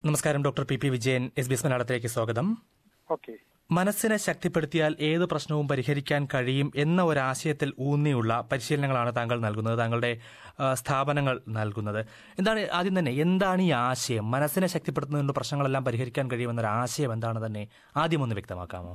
നമസ്കാരം doctor P P Vijayan S B S മലയാളത്തിലേക്ക് സ്വാഗതം ഓക്കെ മനസ്സിനെ ശക്തിപ്പെടുത്തിയാൽ ഏത് പ്രശ്നവും പരിഹരിക്കാൻ കഴിയും എന്ന ഒരാശയത്തിൽ ഊന്നിയുള്ള പരിശീലനങ്ങളാണ് താങ്കൾ നൽകുന്നത് താങ്കളുടെ ആ, സ്ഥാപനങ്ങൾ നൽകുന്നത് എന്താണ് ആദ്യം തന്നെ എന്താണ് ഈ ആശയം മനസ്സിനെ ശക്തിപ്പെടുത്തുന്നതുകൊണ്ട് പ്രശ്നങ്ങളെല്ലാം പരിഹരിക്കാൻ കഴിയുമെന്നൊരു ആശയം എന്താണ് തന്നെ ആദ്യം ഒന്ന് വ്യക്തമാക്കാമോ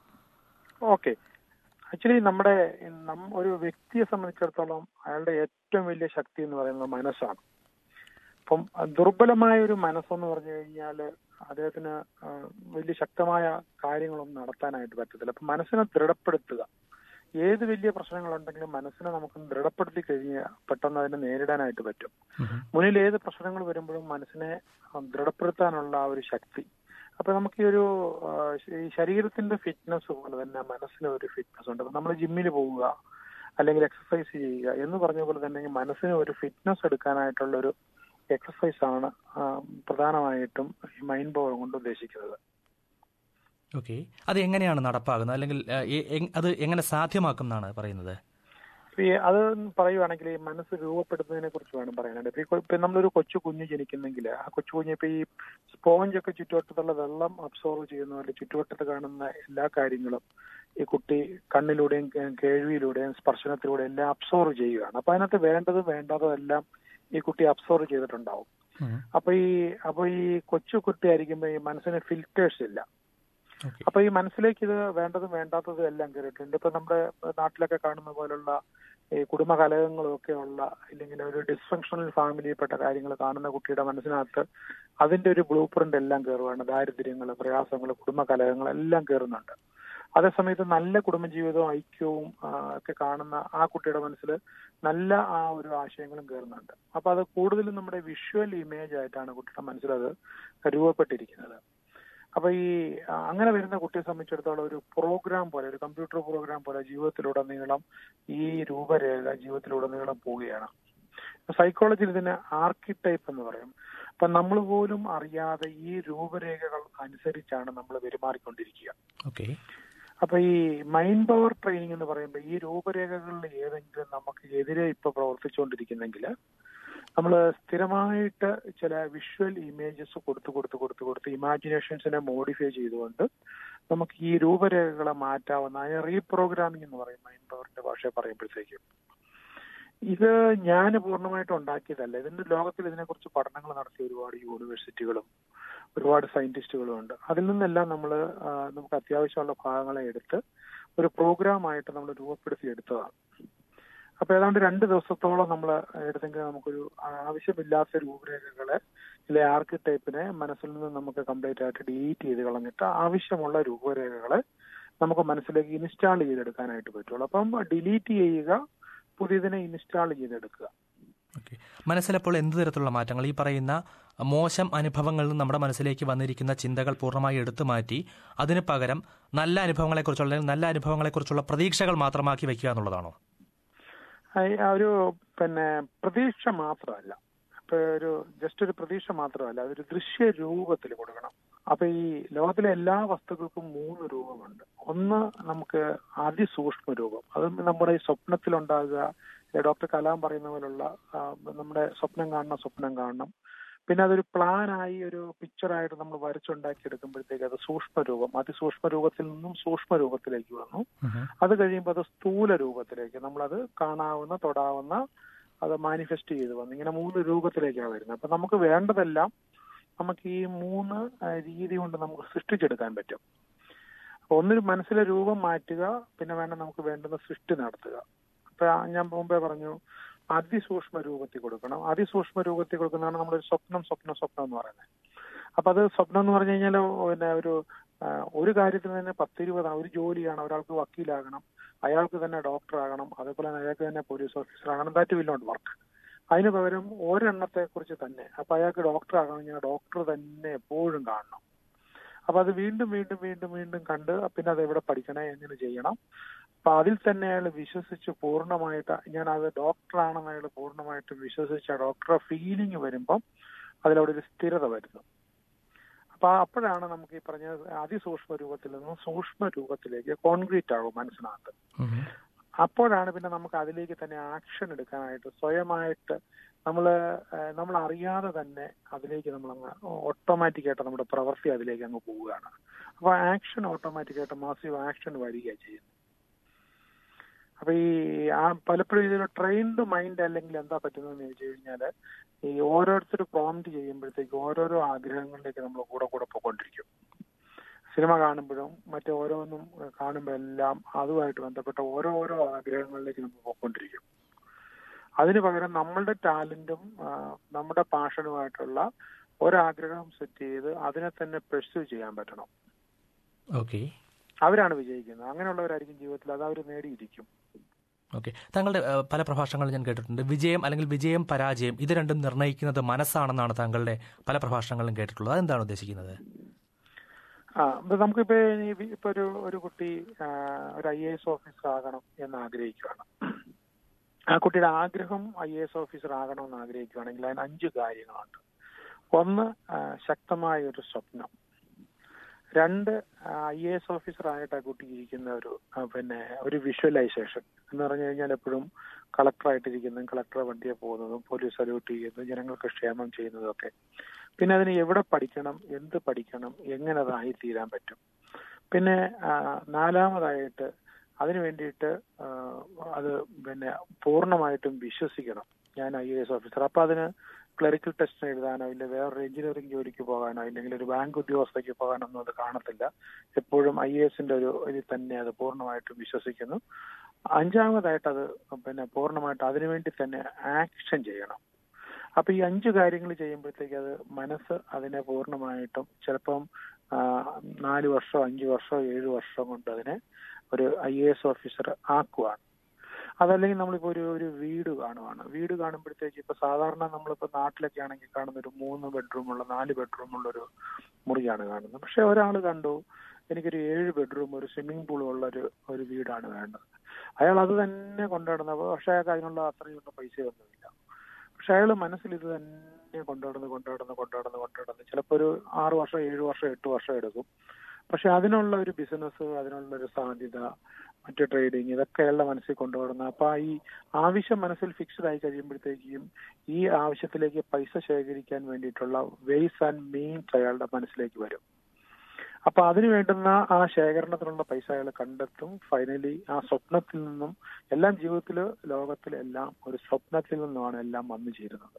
ഓക്കെ ആക്ച്വലി നമ്മുടെ നം- ഒരു വ്യക്തിയെ സംബന്ധിച്ചിടത്തോളം അയാളുടെ ഏറ്റവും വലിയ ശക്തി എന്ന് പറയുന്നത് മനസ്സാണ് അപ്പം ദുർബലമായ ഒരു മനസ്സെന്ന് പറഞ്ഞു കഴിഞ്ഞാൽ അദ്ദേഹത്തിന് ആ, വലിയ ശക്തമായ കാര്യങ്ങളൊന്നും നടത്താനായിട്ട് പറ്റത്തില്ല അപ്പൊ മനസ്സിനെ ദൃഢപ്പെടുത്തുക ഏത് വലിയ പ്രശ്നങ്ങളുണ്ടെങ്കിലും മനസ്സിനെ നമുക്ക് ദൃഢപ്പെടുത്തി കഴിഞ്ഞാൽ പെട്ടെന്ന് അതിനെ നേരിടാനായിട്ട് പറ്റും മുന്നിൽ ഏത് പ്രശ്നങ്ങൾ വരുമ്പോഴും മനസ്സിനെ ആ, ദൃഢപ്പെടുത്താനുള്ള ആ ഒരു ശക്തി അപ്പൊ നമുക്ക് ഈ ഒരു ആ, ഈ ശരീരത്തിന്റെ ഫിറ്റ്നസ് പോലെ തന്നെ മനസ്സിന് ഒരു ഫിറ്റ്നസ് ഉണ്ട് നമ്മൾ ജിമ്മിൽ പോവുക അല്ലെങ്കിൽ എക്സസൈസ് ചെയ്യുക എന്ന് പറഞ്ഞ പോലെ തന്നെ ഈ മനസ്സിന് ഒരു ഫിറ്റ്നസ് എടുക്കാനായിട്ടുള്ള ഒരു എക്സസൈസ് ആണ് ആ, പ്രധാനമായിട്ടും ഈ മൈൻഡ് പവർ കൊണ്ട് ഉദ്ദേശിക്കുന്നത് ഓക്കെ അത് എങ്ങനെയാണ് നടപ്പാകുന്നത് അല്ലെങ്കിൽ ആ, എ- എ- അത് എങ്ങനെ സാധ്യമാക്കും എന്നാണ് പറയുന്നത് ഈ അത് പറയുവാണെങ്കിൽ ഈ മനസ്സ് രൂപപ്പെടുത്തുന്നതിനെ കുറിച്ച് വേണം പറയാനായിട്ട് ഇപ്പൊ ഈ കൊ- ഇപ്പൊ നമ്മളൊരു കൊച്ചു കുഞ്ഞ് ജനിക്കുന്നെങ്കിൽ ആ കൊച്ചു കുഞ്ഞ് ഇപ്പൊ ഈ സ്പോഞ്ച് ഒക്കെ ചുറ്റുവട്ടത്തുള്ള വെള്ളം അബ്സോർവ് ചെയ്യുന്ന പോലെ ചുറ്റുവട്ടത്ത് കാണുന്ന എല്ലാ കാര്യങ്ങളും ഈ കുട്ടി കണ്ണിലൂടെയും കേ- കേൾവിയിലൂടെയും സ്പർശനത്തിലൂടെയും എല്ലാം അബ്സോർവ് ചെയ്യുകയാണ് അപ്പൊ അതിനകത്ത് വേണ്ടത് വേണ്ടാത്തതും എല്ലാം ഈ കുട്ടി അബ്സോർവ് ചെയ്തിട്ടുണ്ടാവും ഉം. അപ്പൊ ഈ അപ്പൊ ഈ കൊച്ചു കുട്ടി ആയിരിക്കുമ്പോ ഈ മനസ്സിന് ഫിൽറ്റേഴ്സ് ഇല്ല ഓക്കെ അപ്പൊ ഈ മനസ്സിലേക്ക് ഇത് വേണ്ടതും വേണ്ടാത്തതും എല്ലാം കയറിയിട്ടുണ്ട് ഇപ്പൊ നമ്മുടെ നാട്ടിലൊക്കെ കാണുന്ന പോലുള്ള ഈ കുടുംബ കലഹങ്ങളും ഒക്കെ ഉള്ള ഇല്ലെങ്കിൽ ഒരു ഡിസ്ഫങ്ഷണൽ ഫാമിലിയിൽപ്പെട്ട കാര്യങ്ങൾ കാണുന്ന കുട്ടിയുടെ മനസ്സിനകത്ത് അതിന്റെ ഒരു ബ്ലൂ പ്രിന്റ് എല്ലാം കയറുകയാണ് ദാരിദ്ര്യങ്ങൾ പ്രയാസങ്ങൾ കുടുംബ കലഹങ്ങൾ എല്ലാം കയറുന്നുണ്ട് അതേസമയത്ത് നല്ല കുടുംബജീവിതവും ഐക്യവും ആ, ഒക്കെ കാണുന്ന ആ കുട്ടിയുടെ മനസ്സിൽ നല്ല ആ ഒരു ആശയങ്ങളും കയറുന്നുണ്ട് അപ്പൊ അത് കൂടുതലും നമ്മുടെ വിഷ്വൽ ഇമേജ് ആയിട്ടാണ് കുട്ടിയുടെ മനസ്സിൽ അത് രൂപപ്പെട്ടിരിക്കുന്നത് അപ്പൊ ഈ ആ, അങ്ങനെ വരുന്ന കുട്ടിയെ സംബന്ധിച്ചിടത്തോളം ഒരു പ്രോഗ്രാം പോലെ ഒരു കമ്പ്യൂട്ടർ പ്രോഗ്രാം പോലെ ജീവിതത്തിലുടനീളം ഈ രൂപരേഖ ജീവിതത്തിലുടനീളം പോവുകയാണ് സൈക്കോളജിയിൽ ഇതിന് ആർക്കിടൈപ്പ് എന്ന് പറയും അപ്പൊ നമ്മൾ പോലും അറിയാതെ ഈ രൂപരേഖകൾ അനുസരിച്ചാണ് നമ്മൾ പെരുമാറിക്കൊണ്ടിരിക്കുക ഓക്കെ അപ്പൊ ഈ മൈൻഡ് പവർ ട്രെയിനിങ് എന്ന് പറയുമ്പോൾ ഈ രൂപരേഖകളിൽ ഏതെങ്കിലും നമുക്ക് എതിരെ ഇപ്പൊ പ്രവർത്തിച്ചുകൊണ്ടിരിക്കുന്നെങ്കിൽ നമ്മൾ സ്ഥിരമായിട്ട് ചില വിഷ്വൽ ഇമേജസ് കൊടുത്ത് കൊടുത്ത് കൊടുത്ത് കൊടുത്ത് ഇമാജിനേഷൻസിനെ മോഡിഫൈ ചെയ്തുകൊണ്ട് നമുക്ക് ഈ രൂപരേഖകളെ മാറ്റാവുന്ന അതിനെ റീപ്രോഗ്രാമിംഗ് എന്ന് പറയും മൈൻഡ് പവറിന്റെ ഭാഷയെ പറയുമ്പോഴത്തേക്കും ഇത് ഞാൻ പൂർണ്ണമായിട്ട് ഉണ്ടാക്കിയതല്ല ഇതിന്റെ ലോകത്തിൽ ഇതിനെക്കുറിച്ച് പഠനങ്ങൾ നടത്തിയ ഒരുപാട് യൂണിവേഴ്സിറ്റികളും ഒരുപാട് സയന്റിസ്റ്റുകളും ഉണ്ട് അതിൽ നിന്നെല്ലാം നമ്മൾ നമുക്ക് അത്യാവശ്യമുള്ള ഭാഗങ്ങളെ എടുത്ത് ഒരു പ്രോഗ്രാമായിട്ട് നമ്മൾ രൂപപ്പെടുത്തി എടുത്തതാണ് അപ്പൊ ഏതാണ്ട് രണ്ട് ദിവസത്തോളം നമ്മൾ എടുത്തെങ്കിൽ നമുക്കൊരു ആവശ്യമില്ലാത്ത രൂപരേഖകളെ ഇല്ലെ ആർക്ക് ടൈപ്പിനെ മനസ്സിൽ നിന്ന് നമുക്ക് കംപ്ലീറ്റ് ആയിട്ട് ഡിലീറ്റ് ചെയ്ത് കളഞ്ഞിട്ട് ആവശ്യമുള്ള രൂപരേഖകളെ നമുക്ക് മനസ്സിലേക്ക് ഇൻസ്റ്റാൾ ചെയ്തെടുക്കാനായിട്ട് പറ്റുള്ളൂ അപ്പം ഡിലീറ്റ് ചെയ്യുക പുതിയതിനെ ഇൻസ്റ്റാൾ ചെയ്തെടുക്കുക ഓക്കെ മനസ്സിലപ്പോൾ എന്ത് തരത്തിലുള്ള മാറ്റങ്ങൾ ഈ പറയുന്ന മോശം അനുഭവങ്ങളിൽ നിന്ന് നമ്മുടെ മനസ്സിലേക്ക് വന്നിരിക്കുന്ന ചിന്തകൾ പൂർണ്ണമായി എടുത്തു മാറ്റി അതിന് പകരം നല്ല അനുഭവങ്ങളെക്കുറിച്ചുള്ള അല്ലെങ്കിൽ നല്ല അനുഭവങ്ങളെക്കുറിച്ചുള്ള പ്രതീക്ഷകൾ മാത്രമാക്കി വെക്കുക എന്നുള്ളതാണോ ആ- ആ ഒരു പിന്നെ പ്രതീക്ഷ മാത്രമല്ല ഇപ്പൊ ഒരു ജസ്റ്റ് ഒരു പ്രതീക്ഷ മാത്രമല്ല അതൊരു ദൃശ്യ രൂപത്തിൽ കൊടുക്കണം അപ്പൊ ഈ ലോകത്തിലെ എല്ലാ വസ്തുക്കൾക്കും മൂന്ന് രൂപമുണ്ട് ഒന്ന് നമുക്ക് അതിസൂക്ഷ്മ രൂപം അത് നമ്മുടെ ഈ സ്വപ്നത്തിലുണ്ടാകുക ഏ, ഡോക്ടർ കലാം പറയുന്ന പോലുള്ള ആ, നമ്മുടെ സ്വപ്നം കാണണം സ്വപ്നം കാണണം പിന്നെ അതൊരു പ്ലാനായി ഒരു പിക്ചറായിട്ട് നമ്മൾ വരച്ചുണ്ടാക്കി എടുക്കുമ്പോഴത്തേക്ക് അത് സൂക്ഷ്മ രൂപം അതിസൂക്ഷ്മ രൂപത്തിൽ നിന്നും സൂക്ഷ്മ രൂപത്തിലേക്ക് വന്നു അത് കഴിയുമ്പോൾ അത് സ്ഥൂല രൂപത്തിലേക്ക് നമ്മളത് കാണാവുന്ന തൊടാവുന്ന അത് മാനിഫെസ്റ്റ് ചെയ്ത് വന്നു ഇങ്ങനെ മൂന്ന് രൂപത്തിലേക്കാണ് വരുന്നത് അപ്പൊ നമുക്ക് വേണ്ടതെല്ലാം നമുക്ക് ഈ മൂന്ന് ആ, രീതി കൊണ്ട് നമുക്ക് സൃഷ്ടിച്ചെടുക്കാൻ പറ്റും അപ്പൊ ഒന്നൊരു മനസ്സിലെ രൂപം മാറ്റുക പിന്നെ വേണ്ട നമുക്ക് വേണ്ടുന്ന സൃഷ്ടി നടത്തുക അപ്പൊ ആ ഞാൻ മുമ്പേ പറഞ്ഞു അതിസൂക്ഷ്മ രൂപത്തിൽ കൊടുക്കണം അതിസൂക്ഷ്മ രൂപത്തിൽ കൊടുക്കുന്നതാണ് നമ്മളൊരു സ്വപ്നം സ്വപ്നം സ്വപ്നം എന്ന് പറയുന്നത് അപ്പൊ അത് സ്വപ്നം എന്ന് പറഞ്ഞു കഴിഞ്ഞാൽ പിന്നെ ഒരു ആ, ഒരു കാര്യത്തിന് തന്നെ പത്തിരുപതാണ് ഒരു ജോലിയാണ് ഒരാൾക്ക് വക്കീലാകണം അയാൾക്ക് തന്നെ ഡോക്ടർ ആകണം അതേപോലെ തന്നെ അയാൾക്ക് തന്നെ പോലീസ് ഓഫീസർ ആകണം ദാറ്റ് വിൽ നോട്ട് വർക്ക് അതിന് പകരം ഒരെണ്ണത്തെ കുറിച്ച് തന്നെ അപ്പൊ അയാൾക്ക് ഡോക്ടർ ആകണമെങ്കിൽ ഡോക്ടർ തന്നെ എപ്പോഴും കാണണം അപ്പൊ അത് വീണ്ടും വീണ്ടും വീണ്ടും വീണ്ടും കണ്ട് പിന്നെ അത് എവിടെ പഠിക്കണേ എങ്ങനെ ചെയ്യണം അപ്പൊ അതിൽ തന്നെ അയാൾ വിശ്വസിച്ച് പൂർണ്ണമായിട്ട് ഞാൻ അത് ഡോക്ടറാണെന്ന് അയാൾ പൂർണ്ണമായിട്ട് വിശ്വസിച്ച ഡോക്ടറെ ഫീലിംഗ് വരുമ്പം അതിലവിടെ ഒരു സ്ഥിരത വരുന്നു അപ്പൊ അപ്പോഴാണ് നമുക്ക് ഈ പറഞ്ഞ അതിസൂക്ഷ്മ രൂപത്തിൽ നിന്നും സൂക്ഷ്മ രൂപത്തിലേക്ക് കോൺക്രീറ്റ് ആകും മനസ്സിനകത്ത് അപ്പോഴാണ് പിന്നെ നമുക്ക് അതിലേക്ക് തന്നെ ആക്ഷൻ എടുക്കാനായിട്ട് സ്വയമായിട്ട് നമ്മൾ നമ്മൾ അറിയാതെ തന്നെ അതിലേക്ക് നമ്മൾ അങ്ങ് ഓട്ടോമാറ്റിക് ആയിട്ട് നമ്മുടെ പ്രവൃത്തി അതിലേക്ക് അങ്ങ് പോവുകയാണ് അപ്പൊ ആക്ഷൻ ഓട്ടോമാറ്റിക് ആയിട്ട് മാസീവ് ആക്ഷൻ വരികയാണ് ചെയ്യുന്നത് അപ്പൊ ഈ ആ പലപ്പോഴും ഇതൊരു ട്രെയിൻഡ് മൈൻഡ് അല്ലെങ്കിൽ എന്താ പറ്റുന്നതെന്ന് ചോദിച്ചു കഴിഞ്ഞാല് ഈ ഓരോരുത്തർ പ്രോംപ്റ്റ് ചെയ്യുമ്പോഴത്തേക്ക് ഓരോരോ ആഗ്രഹങ്ങളിലേക്ക് നമ്മൾ കൂടെ കൂടെ പോയിക്കൊണ്ടിരിക്കും സിനിമ കാണുമ്പോഴും മറ്റു ഓരോന്നും കാണുമ്പോഴെല്ലാം അതുമായിട്ട് ബന്ധപ്പെട്ട ഓരോ ഓരോ ആഗ്രഹങ്ങളിലേക്ക് നമ്മൾ പോയിക്കൊണ്ടിരിക്കും അതിന് പകരം നമ്മളുടെ ടാലന്റും നമ്മുടെ പാഷനുമായിട്ടുള്ള ഒരാഗ്രഹം സെറ്റ് ചെയ്ത് അതിനെ തന്നെ പെർസ്യൂ ചെയ്യാൻ പറ്റണം ഓക്കെ അവരാണ് വിജയിക്കുന്നത് അങ്ങനെയുള്ളവരായിരിക്കും ജീവിതത്തിൽ അത് അവർ നേടിയിരിക്കും ഓക്കെ താങ്കളുടെ ഏഹ്, പല പ്രഭാഷണങ്ങളും ഞാൻ കേട്ടിട്ടുണ്ട് വിജയം അല്ലെങ്കിൽ വിജയം പരാജയം ഇത് രണ്ടും നിർണ്ണയിക്കുന്നത് മനസ്സാണെന്നാണ് താങ്കളുടെ പല പ്രഭാഷണങ്ങളിലും കേട്ടിട്ടുള്ളത് അതെന്താണ് ഉദ്ദേശിക്കുന്നത് ആ ഇപ്പൊ നമുക്കിപ്പോ ഈ വി- ഇപ്പൊ ഒരു ഒരു കുട്ടി ആ, ഒരു ഐ എ എസ് ഓഫീസർ ആകണം എന്ന് ആഗ്രഹിക്കുകയാണ് ആ കുട്ടിയുടെ ആഗ്രഹം ഐ എ എസ് ഓഫീസർ ആകണം എന്ന് ആഗ്രഹിക്കുകയാണെങ്കിൽ അതിന് അഞ്ച് കാര്യങ്ങളുണ്ട് ഒന്ന് ആ, ശക്തമായ ഒരു സ്വപ്നം രണ്ട് ഐ എ എസ് ഓഫീസർ ആയിട്ട് ആ കുട്ടി ഇരിക്കുന്ന ഒരു ആ, പിന്നെ ഒരു വിഷ്വലൈസേഷൻ എന്ന് പറഞ്ഞു കഴിഞ്ഞാൽ എപ്പോഴും കളക്ടറായിട്ടിരിക്കുന്നതും കളക്ടറെ വണ്ടിയെ പോകുന്നതും പോലീസ് സല്യൂട്ട് ചെയ്യുന്നതും ജനങ്ങൾക്ക് ക്ഷേമം ചെയ്യുന്നതും ഒക്കെ പിന്നെ അതിന് എവിടെ പഠിക്കണം എന്ത് പഠിക്കണം എങ്ങനെ അതായി തീരാൻ പറ്റും പിന്നെ ആ, നാലാമതായിട്ട് അതിനു വേണ്ടിയിട്ട് ആ, അത് പിന്നെ പൂർണ്ണമായിട്ടും വിശ്വസിക്കണം ഞാൻ ഐ എ എസ് ഓഫീസർ അപ്പൊ അതിന് ക്ലറിക്കൽ ടെസ്റ്റ് എഴുതാനോ ഇല്ല വേറൊരു എഞ്ചിനീയറിംഗ് ജോലിക്ക് പോകാനോ ഇല്ലെങ്കിൽ ഒരു ബാങ്ക് ഉദ്യോഗസ്ഥയ്ക്ക് പോകാനോ ഒന്നും അത് കാണത്തില്ല എപ്പോഴും ഐ എ എസിന്റെ ഒരു ഇതിൽ തന്നെ അത് പൂർണ്ണമായിട്ടും വിശ്വസിക്കുന്നു അഞ്ചാമതായിട്ട് അത് പിന്നെ പൂർണ്ണമായിട്ട് അതിനുവേണ്ടി തന്നെ ആക്ഷൻ ചെയ്യണം അപ്പൊ ഈ അഞ്ച് കാര്യങ്ങൾ ചെയ്യുമ്പോഴത്തേക്ക് അത് മനസ്സ് അതിനെ പൂർണ്ണമായിട്ടും ചിലപ്പം ആ, നാല് വർഷം അഞ്ച് വർഷം ഏഴ് വർഷം കൊണ്ട് അതിനെ ഒരു ഐ എ എസ് ഓഫീസർ ആക്കുവാണ് അതല്ലെങ്കിൽ നമ്മളിപ്പോ ഒരു ഒരു വീട് കാണുവാണ് വീട് കാണുമ്പോഴത്തേക്ക് ഇപ്പൊ സാധാരണ നമ്മളിപ്പോ നാട്ടിലൊക്കെ ആണെങ്കിൽ കാണുന്ന ഒരു മൂന്ന് ബെഡ്റൂമുള്ള നാല് ബെഡ്റൂമുള്ള ഒരു മുറിയാണ് കാണുന്നത് പക്ഷെ ഒരാൾ കണ്ടു എനിക്കൊരു ഏഴ് ബെഡ്റൂം ഒരു സ്വിമ്മിംഗ് പൂളും ഉള്ള ഒരു ഒരു വീടാണ് വേണ്ടത് അയാൾ അത് തന്നെ കൊണ്ടുനടന്നപ്പോൾ പക്ഷെ അയാൾക്ക് അതിനുള്ള അത്രയുള്ള പൈസയൊന്നുമില്ല പക്ഷെ അയാൾ മനസ്സിൽ ഇത് തന്നെ കൊണ്ടുനടന്ന് കൊണ്ടുനടന്ന് കൊണ്ടുനടന്ന് കൊണ്ടുനടന്ന് ചിലപ്പോൾ ഒരു ആറ് വർഷം ഏഴ് വർഷം എട്ട് വർഷം എടുക്കും പക്ഷെ അതിനുള്ള ഒരു ബിസിനസ് അതിനുള്ള ഒരു സാധ്യത മറ്റു ട്രേഡിങ് ഇതൊക്കെ അയാളുടെ മനസ്സിൽ കൊണ്ടുവരുന്നത് അപ്പൊ ഈ ആവശ്യം മനസ്സിൽ ഫിക്സ്ഡ് ആയി കഴിയുമ്പോഴത്തേക്കും ഈ ആവശ്യത്തിലേക്ക് പൈസ ശേഖരിക്കാൻ വേണ്ടിയിട്ടുള്ള വേസ് ആൻഡ് മീൻസ് അയാളുടെ മനസ്സിലേക്ക് വരും അപ്പൊ അതിന് വേണ്ടുന്ന ആ ശേഖരണത്തിനുള്ള പൈസ അയാൾ കണ്ടെത്തും ഫൈനലി ആ സ്വപ്നത്തിൽ നിന്നും എല്ലാം ജീവിതത്തില് ലോകത്തിലെ എല്ലാം ഒരു സ്വപ്നത്തിൽ നിന്നുമാണ് എല്ലാം വന്നു ചേരുന്നത്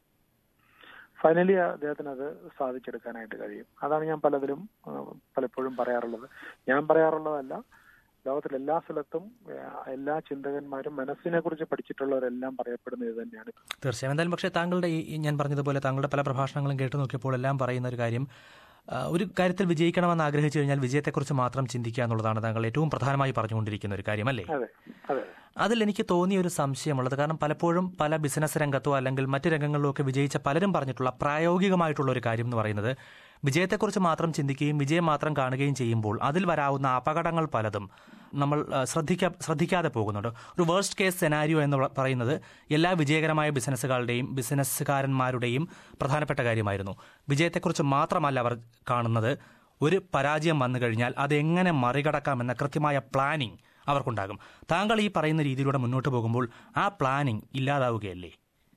ഫൈനലി അദ്ദേഹത്തിന് അത് സാധിച്ചെടുക്കാനായിട്ട് കഴിയും അതാണ് ഞാൻ പലതിലും ആ, പലപ്പോഴും പറയാറുള്ളത് ഞാൻ പറയാറുള്ളതല്ല ലോകത്തിലെ എല്ലാ സ്ഥലത്തും ആ, എല്ലാ ചിന്തകന്മാരും മനസ്സിനെ കുറിച്ച് പഠിച്ചിട്ടുള്ളവരെല്ലാം പറയപ്പെടുന്നത് ഇത് തന്നെയാണ് തീർച്ചയായും എന്തായാലും പക്ഷേ താങ്കളുടെ ഈ ഈ ഞാൻ പറഞ്ഞതുപോലെ താങ്കളുടെ പല പ്രഭാഷണങ്ങളും കേട്ടു നോക്കിയപ്പോൾ എല്ലാം പറയുന്ന ഒരു കാര്യം ആ, ഒരു കാര്യത്തിൽ വിജയിക്കണമെന്ന് ആഗ്രഹിച്ചു കഴിഞ്ഞാൽ വിജയത്തെക്കുറിച്ച് മാത്രം ചിന്തിക്കുക എന്നുള്ളതാണ് താങ്കൾ ഏറ്റവും പ്രധാനമായി പറഞ്ഞുകൊണ്ടിരിക്കുന്ന ഒരു കാര്യം അല്ലേ അതെ അതെ അതിൽ എനിക്ക് തോന്നിയ ഒരു സംശയമുള്ളത് കാരണം പലപ്പോഴും പല ബിസിനസ് രംഗത്തോ അല്ലെങ്കിൽ മറ്റു രംഗങ്ങളിലോ ഒക്കെ വിജയിച്ച പലരും പറഞ്ഞിട്ടുള്ള പ്രായോഗികമായിട്ടുള്ള ഒരു കാര്യം എന്ന് പറയുന്നത് വിജയത്തെക്കുറിച്ച് മാത്രം ചിന്തിക്കുകയും വിജയം മാത്രം കാണുകയും ചെയ്യുമ്പോൾ അതിൽ വരാവുന്ന അപകടങ്ങൾ പലതും നമ്മൾ ആ, ശ്രദ്ധിക്കാ ശ്രദ്ധിക്കാതെ പോകുന്നുണ്ട് ഒരു വേഴ്സ്റ്റ് കേസ് സെനാരിയോ എന്ന് പ- പറയുന്നത് എല്ലാ വിജയകരമായ ബിസിനസ്സുകളുടെയും ബിസിനസ്സുകാരന്മാരുടെയും പ്രധാനപ്പെട്ട കാര്യമായിരുന്നു വിജയത്തെക്കുറിച്ച് മാത്രമല്ല അവർ കാണുന്നത് ഒരു പരാജയം വന്നു കഴിഞ്ഞാൽ അതെങ്ങനെ മറികടക്കാമെന്ന കൃത്യമായ പ്ലാനിംഗ് അവർക്കുണ്ടാകും താങ്കൾ ഈ പറയുന്ന രീതിയിലൂടെ മുന്നോട്ട് പോകുമ്പോൾ ആ പ്ലാനിംഗ് ഇല്ലാതാവുകയല്ലേ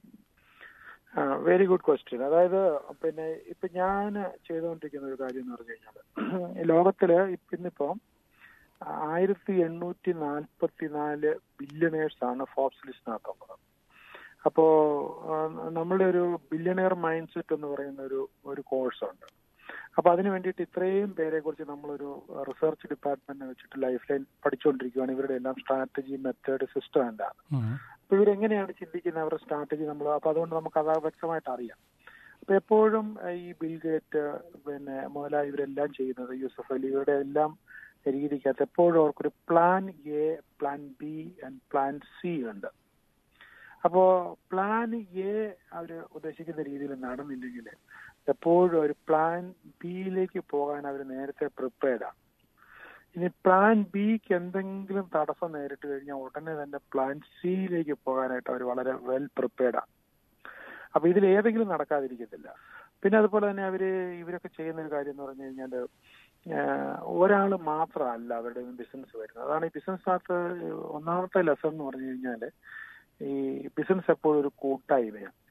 വെരി ഗുഡ് ക്വസ്റ്റ്യൻ അതായത് പിന്നെ ഇപ്പൊ ഞാൻ ചെയ്തുകൊണ്ടിരിക്കുന്ന ഒരു കാര്യം എന്ന് പറഞ്ഞു കഴിഞ്ഞാൽ ലോകത്തില് ഇപ്പൊ ഇന്നിപ്പോ ആയിരത്തി എണ്ണൂറ്റി നാൽപ്പത്തി നാല് ബില്യണേഴ്സ് ആണ് ഫോബ്സ് ലിസ്റ്റിനകത്തുള്ളത് അപ്പോ ആ, നമ്മളുടെ ഒരു ബില്യണയർ മൈൻഡ് സെറ്റ് എന്ന് പറയുന്ന ഒരു ഒരു കോഴ്സ് ഉണ്ട് അപ്പൊ അതിന് വേണ്ടിയിട്ട് ഇത്രയും പേരെ കുറിച്ച് നമ്മളൊരു റിസർച്ച് ഡിപ്പാർട്ട്മെന്റ് വെച്ചിട്ട് ലൈഫ് ലൈൻ പഠിച്ചുകൊണ്ടിരിക്കുകയാണ് ഇവരുടെ എല്ലാം സ്ട്രാറ്റജി മെത്തേഡ് സിസ്റ്റം എന്താണ് അപ്പൊ ഇവരെങ്ങനെയാണ് ചിന്തിക്കുന്നത് അവരുടെ സ്ട്രാറ്റജി നമ്മൾ അപ്പൊ അതുകൊണ്ട് നമുക്ക് അത് വ്യക്തമായിട്ട് അറിയാം അപ്പൊ എപ്പോഴും ഏഹ്, ഈ ബിൽ ഗേറ്റ് പിന്നെ മുതലായ ഇവരെല്ലാം ചെയ്യുന്നത് യൂസഫ് അലി ഇവരുടെ എല്ലാം രീതിക്കകത്ത് എപ്പോഴും അവർക്കൊരു plan A plan B and plan C ഉണ്ട് അപ്പോ പ്ലാൻ എ അവർ ഉദ്ദേശിക്കുന്ന രീതിയിൽ നടന്നില്ലെങ്കിൽ എപ്പോഴും ഒരു പ്ലാൻ ബിയിലേക്ക് പോകാൻ അവർ നേരത്തെ പ്രിപ്പയർഡ് ആണ് ഇനി പ്ലാൻ ബിക്ക് എന്തെങ്കിലും തടസ്സം നേരിട്ട് കഴിഞ്ഞാൽ ഉടനെ തന്നെ പ്ലാൻ സിയിലേക്ക് പോകാനായിട്ട് അവർ വളരെ വെൽ പ്രിപ്പയർഡ് ആണ് അപ്പൊ ഇതിൽ ഏതെങ്കിലും നടക്കാതിരിക്കത്തില്ല പിന്നെ അതുപോലെ തന്നെ അവര് ഇവരൊക്കെ ചെയ്യുന്ന ഒരു കാര്യം എന്ന് പറഞ്ഞു കഴിഞ്ഞാല് ഒരാൾ മാത്രമല്ല അവരുടെ ബിസിനസ് വരുന്നത് അതാണ് ഈ ബിസിനസ്സിനകത്ത് ഒന്നാമത്തെ ലെസൺ എന്ന് പറഞ്ഞു കഴിഞ്ഞാല് ഈ ബിസിനസ് എപ്പോഴും ഒരു കൂട്ടായ്മയാണ്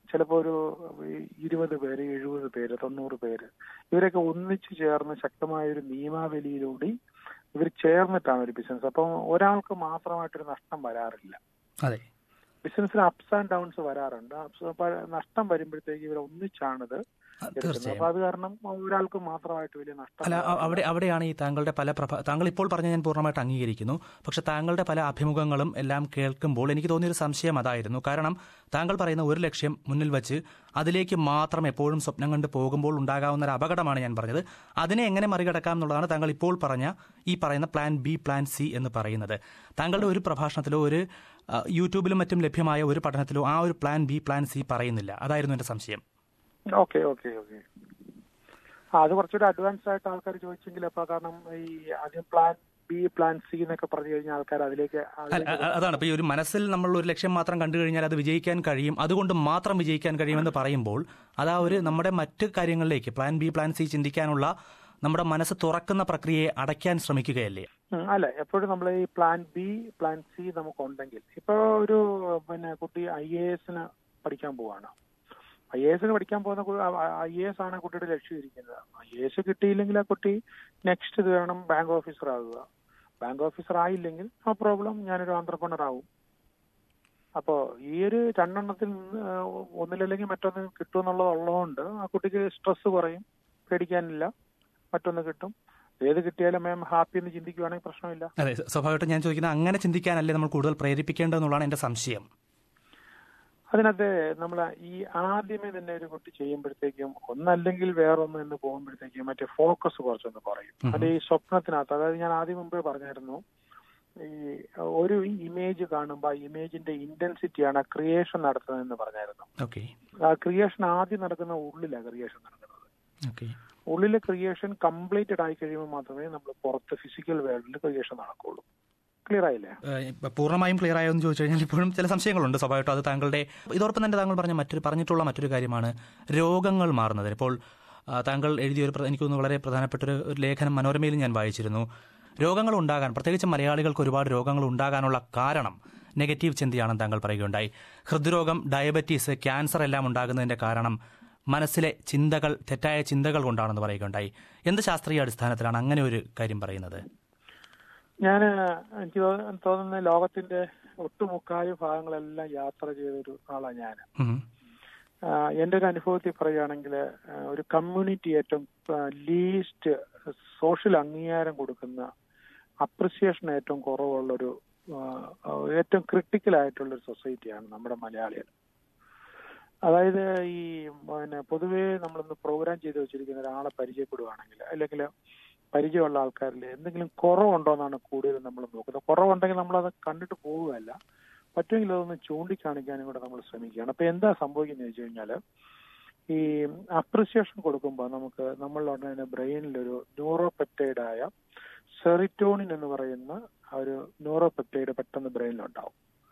ചിലപ്പോൾ ഒരു ഇരുപത് പേര് എഴുപത് പേര് തൊണ്ണൂറ് പേര് ഇവരൊക്കെ ഒന്നിച്ചു ചേർന്ന് ശക്തമായ ഒരു നിയമാവലിയിലൂടെ ഇവർ ചേർന്നിട്ടാണ് ഒരു ബിസിനസ് അപ്പം ഒരാൾക്ക് മാത്രമായിട്ടൊരു നഷ്ടം വരാറില്ല അതെ ബിസിനസ്സിന് അപ്സ് ആൻഡ് ഡൗൺസ് വരാറുണ്ട് Ups- അപ്പൊ നഷ്ടം വരുമ്പോഴത്തേക്ക് ഇവർ ഒന്നിച്ചാണിത് എടുക്കുന്നത് തീർച്ചയായും അപ്പൊ അത് കാരണം ഒരാൾക്ക് മാത്രമായിട്ട് വലിയ നഷ്ടം അല്ല അ- വരാറില്ല. അവിടെ അവിടെയാണ് ഈ താങ്കളുടെ പല പ്രഭ താങ്കൾ ഇപ്പോൾ പറഞ്ഞ ഞാൻ പൂർണ്ണമായിട്ട് അംഗീകരിക്കുന്നു പക്ഷെ താങ്കളുടെ പല അഭിമുഖങ്ങളും എല്ലാം കേൾക്കുമ്പോൾ എനിക്ക് തോന്നിയൊരു സംശയം അതായിരുന്നു കാരണം താങ്കൾ പറയുന്ന ഒരു ലക്ഷ്യം മുന്നിൽ വെച്ച് അതിലേക്ക് മാത്രം എപ്പോഴും സ്വപ്നം കണ്ട് പോകുമ്പോൾ ഉണ്ടാകാവുന്ന ഒരു അപകടമാണ് ഞാൻ പറഞ്ഞത് അതിനെ എങ്ങനെ മറികടക്കാം എന്നുള്ളതാണ് താങ്കൾ ഇപ്പോൾ പറഞ്ഞ ഈ പറയുന്ന പ്ലാൻ ബി പ്ലാൻ സി എന്ന് പറയുന്നത് താങ്കളുടെ ഒരു പ്രഭാഷണത്തിലോ ഒരു ആ, യൂട്യൂബിലും മറ്റും ലഭ്യമായ ഒരു പഠനത്തിലോ ആ ഒരു പ്ലാൻ ബി പ്ലാൻ സി പറയുന്നില്ല അതായിരുന്നു എന്റെ സംശയം ഓക്കെ ഓക്കെ ഓക്കെ ആ അത് കുറച്ചുകൂടി അഡ്വാൻസ് ആയിട്ട് ആൾക്കാർ ചോദിച്ചെങ്കിൽ അപ്പൊ കാരണം ഈ ആദ്യം പ്ലാൻ ബി പ്ലാൻ സി എന്നൊക്കെ പറഞ്ഞു കഴിഞ്ഞാൽ ആൾക്കാർ അതിലേക്ക് അല്ല, അതിലേക്ക് അ- അതാണ് ഇപ്പൊ ഈ ഒരു മനസ്സിൽ നമ്മൾ ഒരു ലക്ഷ്യം മാത്രം കണ്ടു കഴിഞ്ഞാൽ അത് വിജയിക്കാൻ കഴിയും അതുകൊണ്ട് മാത്രം വിജയിക്കാൻ കഴിയുമെന്ന് പറയുമ്പോൾ അത് ആ ഒരു നമ്മുടെ മറ്റ് കാര്യങ്ങളിലേക്ക് പ്ലാൻ ബി പ്ലാൻ സി ചിന്തിക്കാനുള്ള നമ്മുടെ മനസ്സ് തുറക്കുന്ന പ്രക്രിയയെ അടയ്ക്കാൻ ശ്രമിക്കുകയല്ലേ ഉം, അല്ല എപ്പോഴും നമ്മൾ ഈ പ്ലാൻ ബി പ്ലാൻ സി നമുക്കുണ്ടെങ്കിൽ ഇപ്പൊ ഒരു പിന്നെ കുട്ടി ഐ എ എസിന് പഠിക്കാൻ പോവാണ് ഐ എ എസിന് പഠിക്കാൻ പോകുന്ന ഐ എ എസ് ആണ് കുട്ടിയുടെ ലക്ഷ്യം ഇരിക്കുന്നത് ഐ എ എസ് കിട്ടിയില്ലെങ്കിൽ ആ കുട്ടി നെക്സ്റ്റ് ഇത് വേണം ബാങ്ക് ഓഫീസർ ആകുക ബാങ്ക് ഓഫീസർ ആയില്ലെങ്കിൽ ആ പ്രോബ്ലം ഞാനൊരു ആന്ത്രപ്രണർ ആവും അപ്പോ ഈ ഒരു രണ്ടെണ്ണത്തിൽ നിന്ന് ആ, ഒന്നിലല്ലെങ്കിൽ മറ്റൊന്ന് കിട്ടുമെന്നുള്ളത് ഉള്ളതുകൊണ്ട് ആ കുട്ടിക്ക് സ്ട്രെസ് കുറയും പേടിക്കാനില്ല മറ്റൊന്ന് കിട്ടും ഏത് കിട്ടിയാലും മാം ഹാപ്പി എന്ന് ചിന്തിക്കുവാണെങ്കിൽ പ്രശ്നമില്ല അതെ സ്വാഭാവികമായിട്ടും ഞാൻ ചോദിക്കുന്നത് അങ്ങനെ ചിന്തിക്കാനല്ലേ നമ്മൾ കൂടുതൽ പ്രേരിപ്പിക്കേണ്ടതെന്നുള്ളതാണ് എന്റെ സംശയം അതിനകത്ത് നമ്മൾ ഈ ആദ്യമേ തന്നെ ഒരു കുട്ടി ചെയ്യുമ്പോഴത്തേക്കും ഒന്നല്ലെങ്കിൽ വേറൊന്ന് എന്ന് പോകുമ്പോഴത്തേക്കും മറ്റേ ഫോക്കസ് കുറച്ചൊന്ന് കുറയും ഉം. അത് ഈ സ്വപ്നത്തിനകത്ത് അതായത് ഞാൻ ആദ്യം മുമ്പേ പറഞ്ഞായിരുന്നു ഈ ഒരു ഇമേജ് കാണുമ്പോൾ ആ ഇമേജിന്റെ ഇന്റൻസിറ്റിയാണ് ക്രിയേഷൻ നടത്തുന്നതെന്ന് പറഞ്ഞായിരുന്നു ഓക്കെ ആ ക്രിയേഷൻ ആദ്യം നടക്കുന്ന ഉള്ളിലാണ് ക്രിയേഷൻ നടക്കുന്നത് ഓക്കെ ഉള്ളിലെ ക്രിയേഷൻ കംപ്ലീറ്റഡ് ആയി കഴിയുമ്പോൾ മാത്രമേ നമ്മൾ പുറത്ത് ഫിസിക്കൽ വേൾഡിൽ ക്രിയേഷൻ നടക്കുള്ളൂ ക്ലിയർ ആയില്ലേ ഇപ്പൊ പൂർണ്ണമായും ക്ലിയർ ആയോ എന്ന് ചോദിച്ചു കഴിഞ്ഞാൽ ഇപ്പോഴും ചില സംശയങ്ങളുണ്ട് സ്വാഭാവികമായിട്ടും അത് താങ്കളുടെ ഇതോടൊപ്പം തന്നെ താങ്കൾ പറഞ്ഞ മറ്റൊരു പറഞ്ഞിട്ടുള്ള മറ്റൊരു കാര്യമാണ് രോഗങ്ങൾ മാറുന്നത് ഇപ്പോൾ ആ, താങ്കൾ എഴുതിയ ഒരു പ്ര- എനിക്ക് തോന്നുന്നു വളരെ പ്രധാനപ്പെട്ട ഒരു ഒരു ലേഖനം മനോരമയിൽ ഞാൻ വായിച്ചിരുന്നു രോഗങ്ങൾ ഉണ്ടാകാൻ പ്രത്യേകിച്ച് മലയാളികൾക്ക് ഒരുപാട് രോഗങ്ങൾ ഉണ്ടാകാനുള്ള കാരണം നെഗറ്റീവ് ചിന്തയാണെന്ന് താങ്കൾ പറയുകയുണ്ടായി ഹൃദ്രോഗം ഡയബറ്റീസ് ക്യാൻസർ എല്ലാം ഉണ്ടാകുന്നതിന്റെ കാരണം മനസ്സിലെ ചിന്തകൾ തെറ്റായ ചിന്തകൾ കൊണ്ടാണെന്ന് പറയുകയുണ്ടായി എന്ത് ശാസ്ത്രീയ അടിസ്ഥാനത്തിലാണ് അങ്ങനെ ഒരു കാര്യം പറയുന്നത് ഞാൻ എനിക്ക് തോ- തോന്നുന്ന ലോകത്തിന്റെ ഒട്ടുമുക്കാൽ ഭാഗങ്ങളെല്ലാം യാത്ര ചെയ്ത ഒരു ആളാണ് ഞാൻ ഉം. എന്റെ ഒരു അനുഭവത്തിൽ പറയുകയാണെങ്കിൽ ഒരു കമ്മ്യൂണിറ്റി ഏറ്റവും ലീസ്റ്റ് സോഷ്യൽ അംഗീകാരം കൊടുക്കുന്ന അപ്രിസിയേഷൻ ഏറ്റവും കുറവുള്ള ഒരു ഏറ്റവും ക്രിട്ടിക്കൽ ആയിട്ടുള്ള ഒരു സൊസൈറ്റിയാണ് നമ്മുടെ മലയാളികൾ അതായത് ഈ പിന്നെ പൊതുവേ നമ്മളൊന്ന് പ്രോഗ്രാം ചെയ്ത് വെച്ചിരിക്കുന്ന ഒരാളെ പരിചയപ്പെടുവാണെങ്കിൽ അല്ലെങ്കിൽ പരിചയമുള്ള ആൾക്കാരിൽ എന്തെങ്കിലും കുറവുണ്ടോ എന്നാണ് കൂടുതലും നമ്മൾ നോക്കുന്നത് കുറവുണ്ടെങ്കിൽ നമ്മളത് കണ്ടിട്ട് പോവുകയല്ല പറ്റുമെങ്കിൽ അതൊന്ന് ചൂണ്ടിക്കാണിക്കാനും കൂടെ നമ്മൾ ശ്രമിക്കുകയാണ് അപ്പൊ എന്താ സംഭവിക്കുന്നത് വെച്ച് കഴിഞ്ഞാൽ ഈ അപ്രിസിയേഷൻ കൊടുക്കുമ്പോൾ നമുക്ക് നമ്മളുടെ ബ്രെയിനിലൊരു ന്യൂറോപെപ്റ്റൈഡ് ആയ സെറിറ്റോണിൻ എന്ന് പറയുന്ന ആ ഒരു ന്യൂറോപെപ്റ്റൈഡ് പെട്ടെന്ന് ബ്രെയിനിലുണ്ടാവും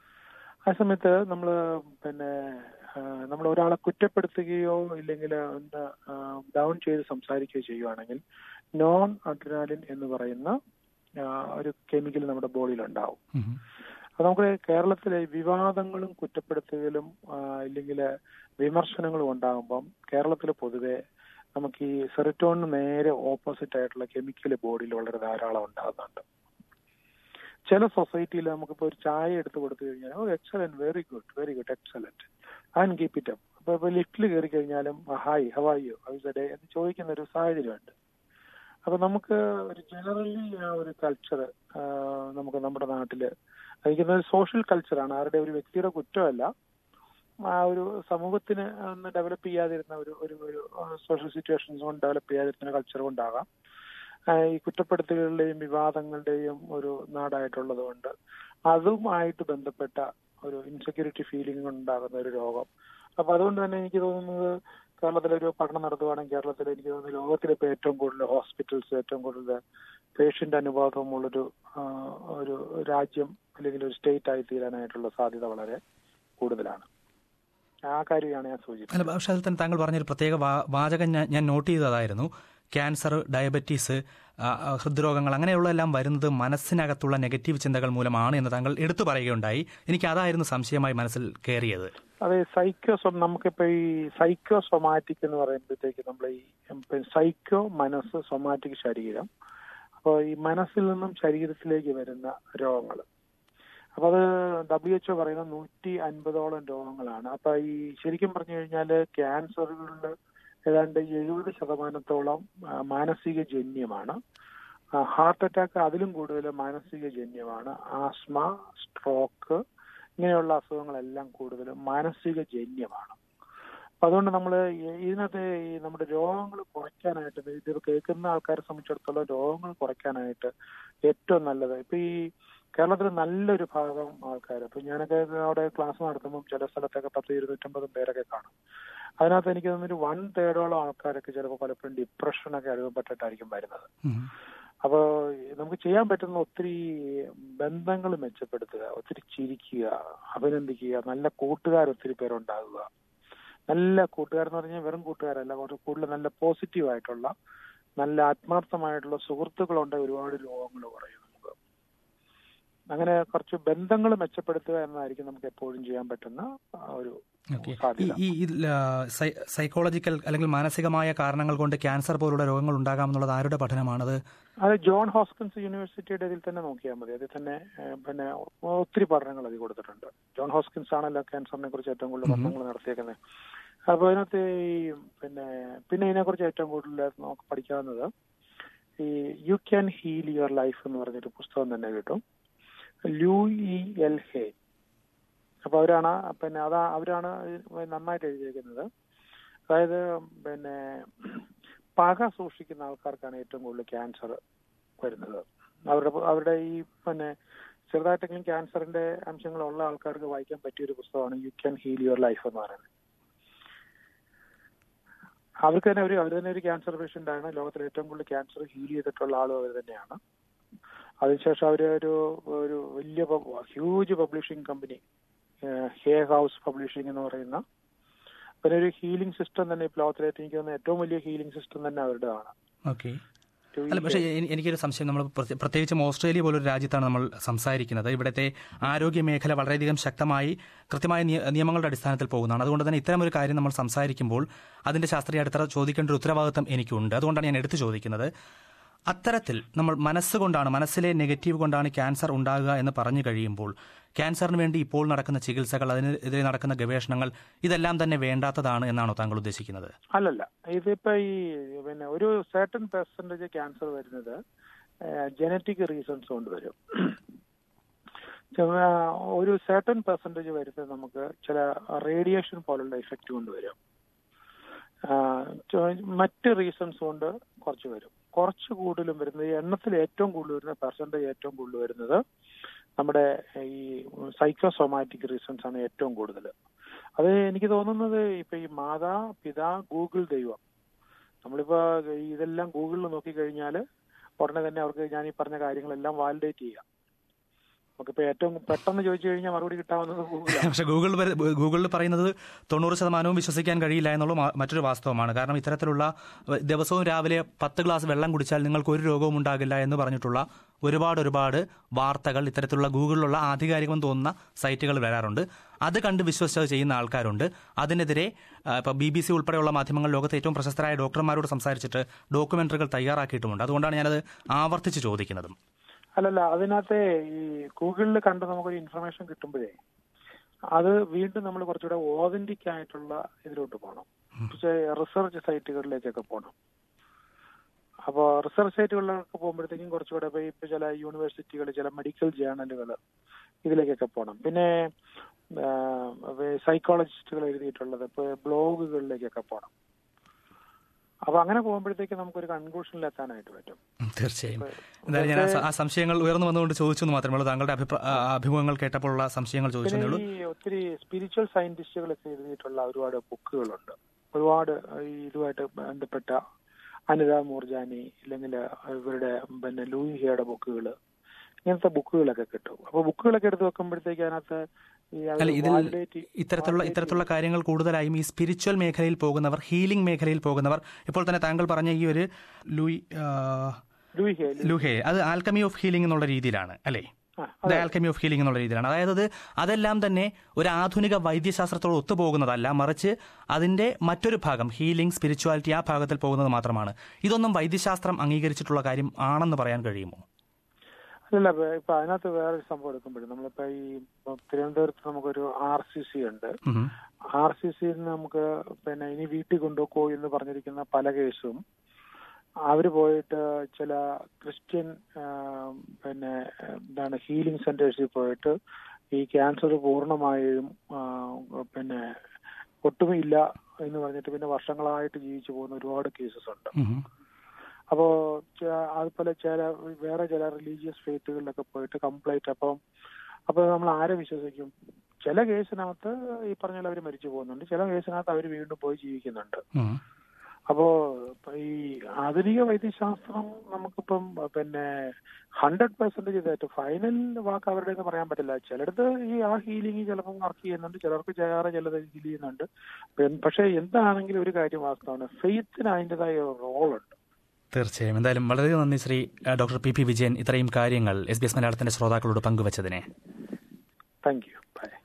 ആ സമയത്ത് നമ്മൾ പിന്നെ നമ്മൾ ഒരാളെ കുറ്റപ്പെടുത്തുകയോ ഇല്ലെങ്കിൽ ഒന്ന് ഡൗൺ ചെയ്ത് സംസാരിക്കുകയോ ചെയ്യുവാണെങ്കിൽ നോൺ അഡ്രിനാലിൻ എന്ന് പറയുന്ന ആ, ഒരു കെമിക്കൽ നമ്മുടെ ബോഡിയിൽ ഉണ്ടാവും ഉം. അപ്പൊ നമുക്ക് കേരളത്തിലെ വിവാദങ്ങളും കുറ്റപ്പെടുത്തലും ഇല്ലെങ്കിൽ വിമർശനങ്ങളും ഉണ്ടാകുമ്പം കേരളത്തിൽ പൊതുവെ നമുക്ക് ഈ സെറിറ്റോണിന് നേരെ ഓപ്പോസിറ്റ് ആയിട്ടുള്ള കെമിക്കൽ ബോഡിയിൽ വളരെ ധാരാളം ഉണ്ടാകുന്നുണ്ട് ചില സൊസൈറ്റിയിൽ നമുക്കിപ്പോൾ ഒരു ചായ എടുത്ത് കൊടുത്തു കഴിഞ്ഞാൽ oh excellent very good very good excellent and keep it up അപ്പൊ ഇപ്പൊ ലിഫ്റ്റിൽ കയറി കഴിഞ്ഞാലും hi how are you how's day എന്ന് ചോദിക്കുന്ന ഒരു സാഹചര്യമുണ്ട് അപ്പൊ നമുക്ക് ഒരു ജനറലി ആ ഒരു കൾച്ചർ നമുക്ക് നമ്മുടെ നാട്ടില് എനിക്ക് സോഷ്യൽ കൾച്ചറാണ് ആരുടെ ഒരു വ്യക്തിയുടെ കുറ്റമല്ല ആ ഒരു സമൂഹത്തിന് ഒന്ന് ഡെവലപ്പ് ചെയ്യാതിരുന്ന ഒരു ഒരു ഒരു സോഷ്യൽ സിറ്റുവേഷൻസ് കൊണ്ട് ഡെവലപ്പ് ചെയ്യാതിരുന്ന കൾച്ചർ കൊണ്ടാകാം ആ, ഈ കുറ്റപ്പെടുത്തലുകളുടെയും വിവാദങ്ങളുടെയും ഒരു നാടായിട്ടുള്ളത് കൊണ്ട് അതുമായിട്ട് ബന്ധപ്പെട്ട ഒരു ഇൻസെക്യൂരിറ്റി ഫീലിംഗ് ഉണ്ടാകുന്ന ഒരു രോഗം അപ്പൊ അതുകൊണ്ട് തന്നെ എനിക്ക് തോന്നുന്നത് കേരളത്തിലൊരു പഠനം നടത്തുവാണെങ്കിൽ കേരളത്തിൽ എനിക്ക് തോന്നുന്നു ലോകത്തിലിപ്പോ ഏറ്റവും കൂടുതൽ ഹോസ്പിറ്റൽസ് ഏറ്റവും കൂടുതൽ പേഷ്യന്റ് അനുപാതമുള്ളൊരു ആ, ഒരു രാജ്യം അല്ലെങ്കിൽ ഒരു സ്റ്റേറ്റ് ആയി തീരാനായിട്ടുള്ള സാധ്യത വളരെ കൂടുതലാണ് ആ കാര്യമാണ് ഞാൻ സൂചിപ്പിച്ചത് അല്ല പക്ഷെ അതിൽ തന്നെ താങ്കൾ പറഞ്ഞൊരു പ്രത്യേക വാ- വാചകം ഞാൻ ഞാൻ നോട്ട് ചെയ്തതായിരുന്നു ക്യാൻസർ ഡയബറ്റീസ് ആ, ആ, ഹൃദ്രോഗങ്ങൾ അങ്ങനെയുള്ളതെല്ലാം വരുന്നത് മനസ്സിനകത്തുള്ള നെഗറ്റീവ് ചിന്തകൾ മൂലമാണ് എന്ന് താങ്കൾ എടുത്തു പറയുകയുണ്ടായി എനിക്ക് അതായിരുന്നു സംശയമായി മനസ്സിൽ കയറിയത് അതെ സൈക്കോ നമുക്കിപ്പോ ഈ സൈക്കോ സൊമാറ്റിക് എന്ന് പറയുമ്പോഴത്തേക്ക് നമ്മൾ ഈ സൈക്കോ മനസ്സ് സൊമാറ്റിക് ശരീരം അപ്പോൾ ഈ മനസ്സിൽ നിന്നും ശരീരത്തിലേക്ക് വരുന്ന രോഗങ്ങൾ അപ്പൊ അത് ഡബ്ല്യു എച്ച്ഒ പറയുന്ന നൂറ്റി അൻപതോളം രോഗങ്ങളാണ് അപ്പൊ ഈ ശരിക്കും പറഞ്ഞു കഴിഞ്ഞാൽ ക്യാൻസറുകളിൽ ഏതാണ്ട് എഴുപത് ശതമാനത്തോളം ആ, മാനസിക ജന്യമാണ് ഹാർട്ട് അറ്റാക്ക് അതിലും കൂടുതൽ മാനസിക ജന്യമാണ് ആസ്മ സ്ട്രോക്ക് ഇങ്ങനെയുള്ള അസുഖങ്ങളെല്ലാം കൂടുതലും മാനസിക ജന്യമാണ് അപ്പൊ അതുകൊണ്ട് നമ്മൾ ഇതിനകത്ത് ഈ നമ്മുടെ രോഗങ്ങൾ കുറയ്ക്കാനായിട്ട് ഇത് കേൾക്കുന്ന ആൾക്കാരെ സംബന്ധിച്ചിടത്തോളം രോഗങ്ങൾ കുറയ്ക്കാനായിട്ട് ഏറ്റവും നല്ലത് ഇപ്പൊ ഈ കേരളത്തിൽ നല്ലൊരു ഭാഗം ആൾക്കാർ ഇപ്പൊ ഞാനൊക്കെ അവിടെ ക്ലാസ് നടത്തുമ്പോൾ ചില സ്ഥലത്തൊക്കെ പത്ത് ഇരുന്നൂറ്റമ്പതും പേരൊക്കെ കാണും അതിനകത്ത് എനിക്ക് തോന്നുന്നു വൺ തേർഡോളം ആൾക്കാരൊക്കെ ചിലപ്പോൾ പലപ്പോഴും ഡിപ്രഷനൊക്കെ അനുഭവപ്പെട്ടിട്ടായിരിക്കും വരുന്നത് അപ്പോൾ നമുക്ക് ചെയ്യാൻ പറ്റുന്ന ഒത്തിരി ബന്ധങ്ങൾ മെച്ചപ്പെടുത്തുക ഒത്തിരി ചിരിക്കുക അഭിനന്ദിക്കുക നല്ല കൂട്ടുകാർ ഒത്തിരി പേരുണ്ടാകുക നല്ല കൂട്ടുകാരെന്ന് പറഞ്ഞാൽ വെറും കൂട്ടുകാരല്ല കുറച്ച് കൂടുതൽ നല്ല പോസിറ്റീവ് ആയിട്ടുള്ള നല്ല ആത്മാർത്ഥമായിട്ടുള്ള സുഹൃത്തുക്കളുണ്ടെങ്കിൽ ഒരുപാട് രോഗങ്ങൾ കുറയും നമുക്ക് അങ്ങനെ കുറച്ച് ബന്ധങ്ങൾ മെച്ചപ്പെടുത്തുക എന്നതായിരിക്കും നമുക്ക് എപ്പോഴും ചെയ്യാൻ പറ്റുന്ന ആ ഒരു ഓക്കെ ഈ സാധ്യത ഈ ഇതിൽ, ആ, സൈ- സൈക്കോളജിക്കൽ അല്ലെങ്കിൽ മാനസികമായ കാരണങ്ങൾ കൊണ്ട് ക്യാൻസർ പോലുള്ള രോഗങ്ങൾ ഉണ്ടാകാമെന്നുള്ളത് ആരുടെ പഠനമാണത് അത് ജോൺ ഹോസ്കിൻസ് യൂണിവേഴ്സിറ്റിയുടെ ഇതിൽ തന്നെ നോക്കിയാൽ മതി അതിൽ തന്നെ ഏഹ്, പിന്നെ ഒത്തിരി പഠനങ്ങൾ അതിൽ കൊടുത്തിട്ടുണ്ട് ജോൺ ഹോസ്കിൻസ് ആണല്ലോ ക്യാൻസറിനെ കുറിച്ച് ഏറ്റവും കൂടുതൽ പഠനങ്ങൾ നടത്തിയേക്കുന്നത് അപ്പൊ അതിനകത്ത് ഈ പിന്നെ പിന്നെ ഇതിനെക്കുറിച്ച് ഏറ്റവും കൂടുതൽ നമുക്ക് പഠിക്കാവുന്നത് ഈ you can heal your life എന്ന് പറഞ്ഞൊരു പുസ്തകം തന്നെ കിട്ടും ലൂ ഇ എൽ ഹേ അപ്പൊ അവരാണ് പിന്നെ അതാ അവരാണ് ഇത് നന്നായിട്ട് എഴുതിയേക്കുന്നത് അതായത് പിന്നെ പക സൂക്ഷിക്കുന്ന ആൾക്കാർക്കാണ് ഏറ്റവും കൂടുതൽ ക്യാൻസർ വരുന്നത് അവരുടെ അവരുടെ ഈ പിന്നെ ചെറുതായിട്ടെങ്കിലും ക്യാൻസറിന്റെ അംശങ്ങളുള്ള ആൾക്കാർക്ക് വായിക്കാൻ പറ്റിയ ഒരു പുസ്തകമാണ് you can heal your life എന്ന് പറയുന്നത് അവർക്ക് തന്നെ ഒരു അവർ തന്നെ ഒരു ക്യാൻസർ പേഷ്യന്റ് ആണ് ലോകത്തിൽ ഏറ്റവും കൂടുതൽ ക്യാൻസർ ഹീൽ ചെയ്തിട്ടുള്ള ആളും അവർ തന്നെയാണ് അതിനുശേഷം അവർ ഒരു ഒരു വലിയ huge publishing company Hay House publishing എന്ന് പറയുന്ന പിന്നെ ഒരു ഹീലിംഗ് സിസ്റ്റം തന്നെ ഇപ്പോൾ ലോകത്തിലേക്ക് എനിക്ക് തോന്നുന്ന ഏറ്റവും വലിയ ഹീലിംഗ് സിസ്റ്റം തന്നെ അവരുടേതാണ് ഓക്കെ അല്ല പക്ഷേ എനി- എനിക്കൊരു സംശയം നമ്മൾ പ്രത്യ- പ്രത്യേകിച്ചും ഓസ്ട്രേലിയ പോലൊരു രാജ്യത്താണ് നമ്മൾ സംസാരിക്കുന്നത് ഇവിടുത്തെ ആരോഗ്യ മേഖല വളരെയധികം ശക്തമായി കൃത്യമായ നിയ- നിയമങ്ങളുടെ അടിസ്ഥാനത്തിൽ പോകുന്നതാണ് അതുകൊണ്ട് തന്നെ ഇത്തരം ഒരു കാര്യം നമ്മൾ സംസാരിക്കുമ്പോൾ അതിന്റെ ശാസ്ത്രീയ അടിത്തറ ചോദിക്കേണ്ട ഒരു ഉത്തരവാദിത്തം എനിക്കുണ്ട് അതുകൊണ്ടാണ് ഞാൻ എടുത്തു ചോദിക്കുന്നത് അത്തരത്തിൽ നമ്മൾ മനസ്സുകൊണ്ടാണ് മനസ്സിലെ നെഗറ്റീവ് കൊണ്ടാണ് ക്യാൻസർ ഉണ്ടാകുക എന്ന് പറഞ്ഞു കഴിയുമ്പോൾ ക്യാൻസറിന് വേണ്ടി ഇപ്പോൾ നടക്കുന്ന ചികിത്സകൾ അതിനെതിരെ നടക്കുന്ന ഗവേഷണങ്ങൾ ഇതെല്ലാം തന്നെ വേണ്ടാത്തതാണ് എന്നാണോ താങ്കൾ ഉദ്ദേശിക്കുന്നത് അല്ലല്ല ഇതിപ്പോ ഈ പിന്നെ ഒരു സർട്ടൺ പെർസെന്റേജ് ക്യാൻസർ വരുന്നത് ജനറ്റിക് റീസൺസ് കൊണ്ട് വരും ചില- ഒരു സർട്ടൺ പെർസെന്റേജ് വരുന്നത് നമുക്ക് ചില റേഡിയേഷൻ പോലുള്ള ഇഫക്റ്റ് കൊണ്ട് വരും ആ, ചോ- മറ്റ് റീസൺസ് കൊണ്ട് കുറച്ച് വരും കുറച്ച് കൂടുതലും വരുന്നത് ഈ എണ്ണത്തിൽ ഏറ്റവും കൂടുതൽ വരുന്ന പെർസെന്റേജ് ഏറ്റവും കൂടുതൽ വരുന്നത് നമ്മുടെ ഈ സൈക്കോസൊമാറ്റിക് റീസൺസ് ആണ് ഏറ്റവും കൂടുതൽ അത് എനിക്ക് തോന്നുന്നത് ഇപ്പൊ ഈ മാതാ പിതാ ഗൂഗിൾ ദൈവം നമ്മളിപ്പോ ഇതെല്ലാം ഗൂഗിളിൽ നോക്കിക്കഴിഞ്ഞാൽ ഉടനെ തന്നെ അവർക്ക് ഞാൻ ഈ പറഞ്ഞ കാര്യങ്ങളെല്ലാം വാലിഡേറ്റ് ചെയ്യാം നമുക്കിപ്പോ ഏറ്റവും പെട്ടെന്ന് ചോദിച്ചു കഴിഞ്ഞാൽ മറുപടി കിട്ടാവുന്നത് ഗൂഗിളാണ് പക്ഷെ ഗൂഗിൾ വരെ- ഗൂഗിളിൽ പറയുന്നത് തൊണ്ണൂറ് ശതമാനവും വിശ്വസിക്കാൻ കഴിയില്ല എന്നുള്ള മ- മറ്റൊരു വാസ്തവമാണ് കാരണം ഇത്തരത്തിലുള്ള ഏഹ്, ദിവസവും രാവിലെ പത്ത് ഗ്ലാസ് വെള്ളം കുടിച്ചാൽ നിങ്ങൾക്ക് ഒരു രോഗവും ഉണ്ടാകില്ല എന്ന് പറഞ്ഞിട്ടുള്ള ഒരുപാട് ഒരുപാട് വാർത്തകൾ ഇത്തരത്തിലുള്ള ഗൂഗിളിലുള്ള ആധികാരികം തോന്നുന്ന സൈറ്റുകൾ വരാറുണ്ട് അത് കണ്ട് വിശ്വസിച്ച് ചെയ്യുന്ന ആൾക്കാരുണ്ട് അതിനെതിരെ ആ, ഇപ്പൊ ബി ബി സി ഉൾപ്പെടെയുള്ള മാധ്യമങ്ങൾ ലോകത്തെ ഏറ്റവും പ്രശസ്തരായ ഡോക്ടർമാരോട് സംസാരിച്ചിട്ട് ഡോക്യുമെന്ററികൾ തയ്യാറാക്കിയിട്ടുമുണ്ട് അതുകൊണ്ടാണ് ഞാനത് ആവർത്തിച്ച് ചോദിക്കുന്നതും അല്ലല്ല അതിനകത്ത് ഈ ഗൂഗിളിൽ കണ്ട് നമുക്കൊരു ഇൻഫർമേഷൻ കിട്ടുമ്പോഴേ അത് വീണ്ടും നമ്മൾ കുറച്ചുകൂടെ ഓതന്റിക് ആയിട്ടുള്ള ഇതിലോട്ട് പോകണം പക്ഷേ റിസർച്ച് സൈറ്റുകളിലേക്കൊക്കെ പോകണം അപ്പോൾ റിസർച്ച് സൈറ്റുകളിലൊക്കെ പോകുമ്പോഴത്തേക്കും കുറച്ചുകൂടെ ഇപ്പൊ ഇപ്പൊ ചില യൂണിവേഴ്സിറ്റികൾ ചില മെഡിക്കൽ ജേണലുകൾ ഇതിലേക്കൊക്കെ പോകണം പിന്നെ സൈക്കോളജിസ്റ്റുകൾ എഴുതിയിട്ടുള്ളത് ഇപ്പൊ ബ്ലോഗുകളിലേക്കൊക്കെ പോകണം അപ്പൊ അങ്ങനെ പോകുമ്പോഴത്തേക്ക് നമുക്കൊരു കൺക്ലൂഷനിൽ എത്താനായിട്ട് പറ്റും ഉം, തീർച്ചയായും എന്തായാലും ഞാൻ ആ സ- ആ സംശയങ്ങൾ ഉയർന്നു വന്നുകൊണ്ട് ചോദിച്ചു എന്ന് മാത്രമേ ഉള്ളൂ താങ്കളുടെ അഭിപ്രായ ആ, അഭിമുഖങ്ങൾ കേട്ടപ്പോഴുള്ള സംശയങ്ങൾ ചോദിച്ചതേ പിന്നെ ഉള്ളൂ ഈ ഒത്തിരി സ്പിരിച്വൽ സയന്റിസ്റ്റുകളൊക്കെ എഴുതിയിട്ടുള്ള ഒരുപാട് ബുക്കുകളുണ്ട് ഒരുപാട് ഈ ഇതുമായിട്ട് ബന്ധപ്പെട്ട അനിത മൂർജാനി അല്ലെങ്കിൽ ഇവരുടെ പിന്നെ ലൂയിഹയുടെ ബുക്കുകൾ ഇങ്ങനത്തെ ബുക്കുകളൊക്കെ കിട്ടും അപ്പൊ ബുക്കുകളൊക്കെ എടുത്ത് വെക്കുമ്പോഴത്തേക്ക് അതിനകത്ത് ഈ അല്ല അവര് ഇതിൽ validate- ഇത്തരത്തിലുള്ള ഇത്തരത്തിലുള്ള കാര്യങ്ങൾ കൂടുതലായും ഈ സ്പിരിച്വൽ മേഖലയിൽ പോകുന്നവർ ഹീലിംഗ് മേഖലയിൽ പോകുന്നവർ ഇപ്പോൾ തന്നെ താങ്കൾ പറഞ്ഞ ഈ ഒരു ലൂയി ആ, ലൂയിഹെ, ലുഹെ അത് ആൽക്കമി ഓഫ് ഹീലിംഗ് എന്നുള്ള രീതിയിലാണ് അല്ലേ ആ, ദ ആൽക്കമി ഓഫ് ഹീലിംഗ് എന്നുള്ള രീതിയിലാണ് അതായത് അത് അതെല്ലാം തന്നെ ഒരു ആധുനിക വൈദ്യശാസ്ത്രത്തോട് ഒത്തുപോകുന്നതല്ല മറിച്ച് അതിന്റെ മറ്റൊരു ഭാഗം ഹീലിംഗ് സ്പിരിച്വാലിറ്റി ആ ഭാഗത്തിൽ പോകുന്നത് മാത്രമാണ് ഇതൊന്നും വൈദ്യശാസ്ത്രം അംഗീകരിച്ചിട്ടുള്ള കാര്യം ആണെന്ന് പറയാൻ കഴിയുമോ അല്ലല്ല വേ- ഇപ്പൊ അതിനകത്ത് വേറൊരു സംഭവം എടുക്കുമ്പോഴും നമ്മളിപ്പോ ഈ ഇപ്പൊ തിരുവനന്തപുരത്ത് നമുക്കൊരു ആർ സി സി ഉണ്ട് ഉം. ആർ സി സിയിൽ നമുക്ക് പിന്നെ ഇനി വീട്ടിൽ കൊണ്ടുപോക്കോ എന്ന് പറഞ്ഞിരിക്കുന്ന പല കേസും അവര് പോയിട്ട് ചില ക്രിസ്ത്യൻ ആ, പിന്നെ എന്താണ് ഹീലിംഗ് സെന്റേഴ്സിൽ പോയിട്ട് ഈ ക്യാൻസർ പൂർണ്ണമായും ആ, പിന്നെ ഒട്ടുമില്ല എന്ന് പറഞ്ഞിട്ട് പിന്നെ വർഷങ്ങളായിട്ട് ജീവിച്ചു പോകുന്ന ഒരുപാട് കേസസ് ഉണ്ട് ഉം. അപ്പോ ച- അതുപോലെ ചില വേറെ ചില റിലീജിയസ് ഫെയ്ത്തുകളിലൊക്കെ പോയിട്ട് കംപ്ലൈന്റ് അപ്പം അപ്പൊ നമ്മൾ ആരെ വിശ്വസിക്കും ചില കേസിനകത്ത് ഈ പറഞ്ഞ പോലെ അവർ മരിച്ചു പോകുന്നുണ്ട് ചില കേസിനകത്ത് അവർ വീണ്ടും പോയി ജീവിക്കുന്നുണ്ട് ഉം. അപ്പോ ഇപ്പൊ ഈ ആധുനിക വൈദ്യശാസ്ത്രം നമുക്കിപ്പം പിന്നെ ഹൺഡ്രഡ് പെർസെന്റേജ് ഇതായിട്ട് ഫൈനൽ വാക്ക് അവരുടെ എന്ന് പറയാൻ പറ്റില്ല ചിലടത്ത് ഈ ആ ഹീലിംഗ് ചിലപ്പം വർക്ക് ചെയ്യുന്നുണ്ട് ചിലർക്ക് ചെയ്യാറ് ചിലത് ഹീൽ ചെയ്യുന്നുണ്ട് പിന്നെ പക്ഷെ എന്താണെങ്കിലും ഒരു കാര്യം വാസ്തവമാണ് ഫെയ്ത്തിന് അതിൻ്റെതായ റോളുണ്ട് തീർച്ചയായും എന്തായാലും വളരെ നന്ദി ശ്രീ ആ, ഡോക്ടർ പി പി വിജയൻ ഇത്രയും കാര്യങ്ങൾ എസ് ബി എസ് മലയാളത്തിന്റെ ശ്രോതാക്കളോട് പങ്കുവച്ചതിനെ താങ്ക് യു ബൈ